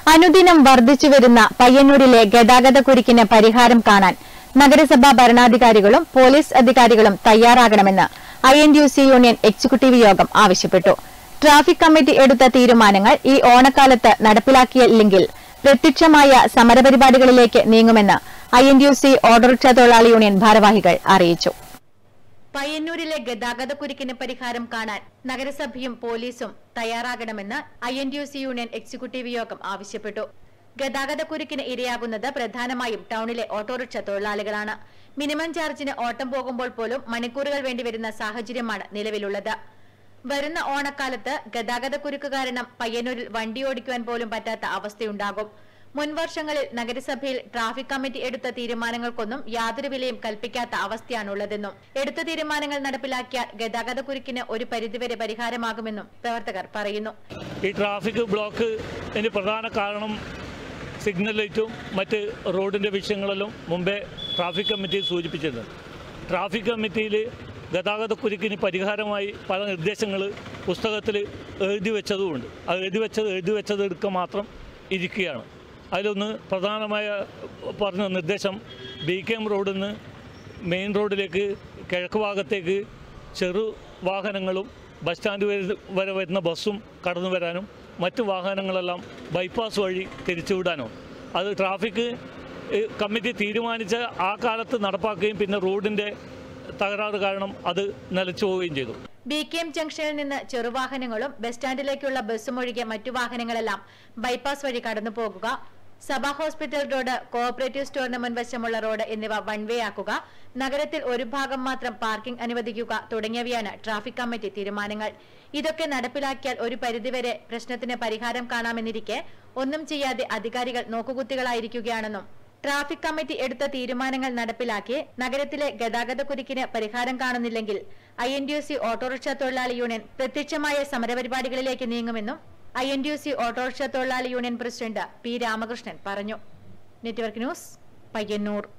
അനുദിനം വർദ്ധിച്ചുവരുന്ന പയ്യന്നൂരിലെ ഗതാഗത കുരുക്കിന് പരിഹാരം കാണാൻ നഗരസഭാ ഭരണാധികാരികളും പോലീസ് അധികാരികളും തയ്യാറാകണമെന്ന് I N U C union executive യോഗം ആവശ്യപ്പെട്ടു ട്രാഫിക് കമ്മിറ്റി എടുത്ത തീരുമാനങ്ങൾ ഈ ഓണക്കാലത്ത് നടപ്പിലാക്കിയില്ലെങ്കിൽ പ്രത്യക്ഷമായ സമരപരിപാടികളിലേക്ക് നീങ്ങുമെന്ന് I N U C auto rickshaw തൊഴിലാളി യൂണിയൻ ഭാരവാഹികൾ അറിയിച്ചു പയ്യന്നൂരിലെ ഗതാഗത കുരുക്കിന് പരിഹാരം കാണാൻ നഗരസഭയും പോലീസും തയ്യാറാകണമെന്ന് I N U C union executive യോഗം ആവശ്യപ്പെട്ടു ഗതാഗത കുരുക്കിന് ഇരയാകുന്നത് പ്രധാനമായും ടൗണിലെ ഓട്ടോറിക്ഷ തൊഴിലാളികളാണ് മിനിമം ചാർജിന് ഓട്ടം പോകുമ്പോൾ പോലും മണിക്കൂറുകൾ വേണ്ടിവരുന്ന സാഹചര്യമാണ് നിലവിലുള്ളത് വരുന്ന ഓണക്കാലത്ത് ഗതാഗത കുരുക്ക് കാരണം പയ്യന്നൂരിൽ വണ്ടി ഓടിക്കുവാൻ പോലും പറ്റാത്ത അവസ്ഥയുണ്ടാകും മുൻവർഷങ്ങളിൽ നഗരസഭയിൽ ട്രാഫിക് കമ്മിറ്റി എടുത്ത തീരുമാനങ്ങൾക്കൊന്നും യാതൊരു വിലയും കൽപ്പിക്കാത്ത അവസ്ഥയാണുള്ളതെന്നും എടുത്ത തീരുമാനങ്ങൾ നടപ്പിലാക്കിയാൽ ഗതാഗത കുരുക്കിന് ഒരു പരിധിവരെ പരിഹാരമാകുമെന്നും പ്രവർത്തകർ പറയുന്നു ഈ ട്രാഫിക് ബ്ലോക്ക് ഇതിന് പ്രധാന കാരണം സിഗ്നൽ ലൈറ്റും മറ്റ് റോഡിൻ്റെ വിഷയങ്ങളിലും മുമ്പേ ട്രാഫിക് കമ്മിറ്റി സൂചിപ്പിച്ചിട്ടുണ്ട് ട്രാഫിക് കമ്മിറ്റിയിൽ ഗതാഗതക്കുരുക്കിന് പരിഹാരമായി പല നിർദ്ദേശങ്ങൾ പുസ്തകത്തിൽ എഴുതി വെച്ചതുമുണ്ട് അത് എഴുതി വെച്ചത് എഴുതി വെച്ചത് എടുക്കുക മാത്രം ഇരിക്കുകയാണ് അതിലൊന്ന് പ്രധാനമായ പറഞ്ഞ നിർദ്ദേശം ബി കെ എം റോഡിൽ നിന്ന് മെയിൻ റോഡിലേക്ക് കിഴക്ക് ഭാഗത്തേക്ക് ചെറു വാഹനങ്ങളും ബസ് സ്റ്റാൻഡ് വരെ- വരെ വരുന്ന ബസ്സും കടന്നു വരാനും മറ്റു വാഹനങ്ങളെല്ലാം ബൈപ്പാസ് വഴി തിരിച്ചുവിടാനും അത് ട്രാഫിക് ഏഹ്, കമ്മിറ്റി തീരുമാനിച്ച ആ കാലത്ത് നടപ്പാക്കുകയും പിന്നെ റോഡിൻ്റെ തകരാറ് കാരണം അത് നിലച്ചു പോവുകയും ചെയ്തു ബി കെ എം ജംഗ്ഷനിൽ നിന്ന് ചെറുവാഹനങ്ങളും ബസ് സ്റ്റാൻഡിലേക്കുള്ള ബസ്സും ഒഴികെ മറ്റു വാഹനങ്ങളെല്ലാം ബൈപ്പാസ് വഴി കടന്നു പോകുക സഭാ ഹോസ്പിറ്റൽ റോഡ് കോഓപ്പറേറ്റീവ് സ്റ്റോറിന് മുൻവശമുള്ള റോഡ് എന്നിവ വൺ വേ ആക്കുക നഗരത്തിൽ ഒരു ഭാഗം മാത്രം പാർക്കിംഗ് അനുവദിക്കുക തുടങ്ങിയവയാണ് ട്രാഫിക് കമ്മിറ്റി തീരുമാനങ്ങൾ ഇതൊക്കെ നടപ്പിലാക്കിയാൽ ഒരു പരിധിവരെ പ്രശ്നത്തിന് പരിഹാരം കാണാമെന്നിരിക്കെ ഒന്നും ചെയ്യാതെ അധികാരികൾ നോക്കുകുത്തികളായിരിക്കുകയാണെന്നും ട്രാഫിക് കമ്മിറ്റി എടുത്ത തീരുമാനങ്ങൾ നടപ്പിലാക്കി നഗരത്തിലെ ഗതാഗത കുരുക്കിന് പരിഹാരം കാണുന്നില്ലെങ്കിൽ I N D U C auto rickshaw തൊഴിലാളി യൂണിയൻ പ്രത്യക്ഷമായ സമരപരിപാടികളിലേക്ക് നീങ്ങുമെന്നും I N D U C auto rickshaw തൊഴിലാളി യൂണിയൻ പ്രസിഡന്റ് പി രാമകൃഷ്ണൻ പറഞ്ഞു നെറ്റ്വർക്ക് ന്യൂസ് പയ്യന്നൂർ